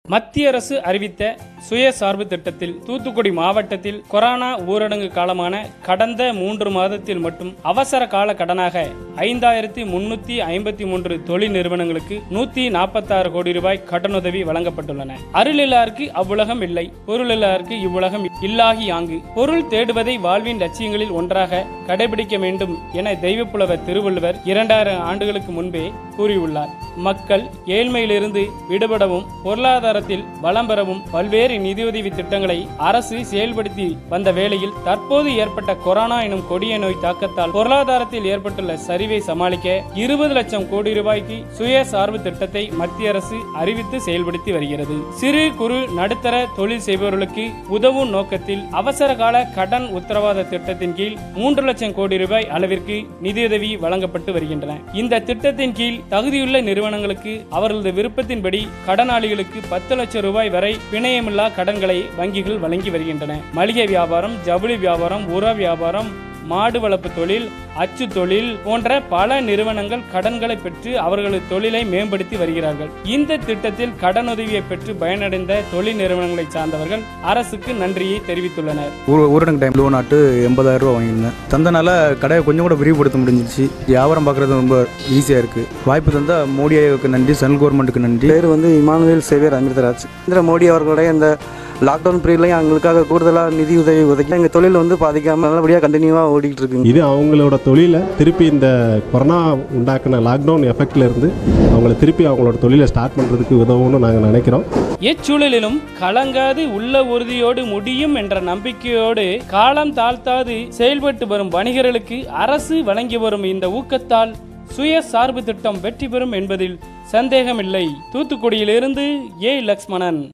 மத்திய அரசு அறிவித்த சுயசார்பு திட்டத்தில் தூத்துக்குடி மாவட்டத்தில் கொரோனா ஊரடங்கு காலமான கடந்த மூன்று மாதத்தில் மட்டும் அவசர கால கடனாக ஐந்தாயிரத்தி முன்னூத்தி ஐம்பத்தி மூன்று தொழில் நிறுவனங்களுக்கு நூத்தி நாற்பத்தாறு கோடி ரூபாய் கடனுதவி வழங்கப்பட்டுள்ளன அருளில்லாருக்கு அவ்வுலகம் இல்லை பொருளில்லாருக்கு இவ்வுலகம் இல்லாகி யாங்கு பொருள் தேடுவதை வாழ்வின் லட்சியங்களில் ஒன்றாக கடைபிடிக்க வேண்டும் என தெய்வப்புலவர் திருவள்ளுவர் இரண்டாயிரம் ஆண்டுகளுக்கு முன்பே கூறியுள்ளார் மக்கள் ஏழ்மையிலிருந்து விடுபடவும் பொருளாதாரத்தில் வளம் பெறவும் பல்வேறு நிதியுதவி திட்டங்களை அரசு செயல்படுத்தி வந்த வேளையில் தற்போது ஏற்பட்ட கொரோனா எனும் கொடிய நோய் தாக்கத்தால் பொருளாதாரத்தில் ஏற்பட்டுள்ள சரிவை சமாளிக்க இருபது லட்சம் கோடி ரூபாய்க்கு சுயசார்பு திட்டத்தை மத்திய அரசு அறிவித்து செயல்படுத்தி வருகிறது சிறு குறு நடுத்தர தொழில் செய்பவர்களுக்கு உதவும் நோக்கத்தில் அவசர கால கடன் உத்தரவாத திட்டத்தின் கீழ் மூன்று லட்சம் கோடி ரூபாய் அளவிற்கு நிதியுதவி வழங்கப்பட்டு வருகின்றன இந்த திட்டத்தின் கீழ் தகுதியுள்ள நிறுவனங்களுக்கு அவர்களது விருப்பத்தின்படி கடனாளிகளுக்கு பத்து லட்சம் ரூபாய் வரை பிணையமில்லா கடன்களை வங்கிகள் வழங்கி வருகின்றன மளிகை வியாபாரம் ஜவுளி வியாபாரம் உர வியாபாரம் மாடு வளர்ப்பு தொழில் அச்சு தொழில் போன்ற பல நிறுவனங்கள் கடன்களை பெற்று அவர்களது தொழிலை மேம்படுத்தி வருகிறார்கள் இந்த திட்டத்தில் கடனுதவியை பெற்று பயனடைந்த தொழில் நிறுவனங்களை சார்ந்தவர்கள் அரசுக்கு நன்றியை தெரிவித்துள்ளனர் ஊ ஊரடங்கு டைம் லோன் ஆட்டு எண்பதாயிரம் ரூபா வாங்கியிருந்தேன் தந்தனால கடையை கொஞ்சம் கூட விரிவுபடுத்த முடிஞ்சிச்சு வியாபாரம் பார்க்குறது ரொம்ப ஈஸியாக இருக்குது வாய்ப்பு தந்த மோடி ஐயாவுக்கு நன்றி சென்ட்ரல் கவர்மெண்ட்டுக்கு நன்றி பேர் வந்து இமானுவேல் சேவியர் அமிர்தராஜ் நரேந்திர மோடி அவர்களுடைய இந்த லாக்டவுன் பீரியட்லையும் எங்களுக்காக கூடுதலாக நிதி உதவி உதவி எங்கள் தொழில் வந்து பாதிக்காமல் நல்லபடியாக கண்டினியூவாக ஓடிட்டு இருக்குங்க இது அவங்களோட தொழிலை திருப்பி இந்த கொரோனா உண்டாக்குன லாக்டவுன் எஃபெக்ட்ல இருந்து அவங்கள திருப்பி அவங்களோட தொழிலை ஸ்டார்ட் பண்ணுறதுக்கு உதவும்னு நாங்கள் நினைக்கிறோம் எச்சூழலிலும் கலங்காது உள்ள உறுதியோடு முடியும் என்ற நம்பிக்கையோடு காலம் தாழ்த்தாது செயல்பட்டு வரும் வணிகர்களுக்கு அரசு வழங்கி வரும் இந்த ஊக்கத்தால் சுய சார்பு திட்டம் வெற்றி பெறும் என்பதில் சந்தேகமில்லை தூத்துக்குடியிலிருந்து ஏ லக்ஷ்மணன்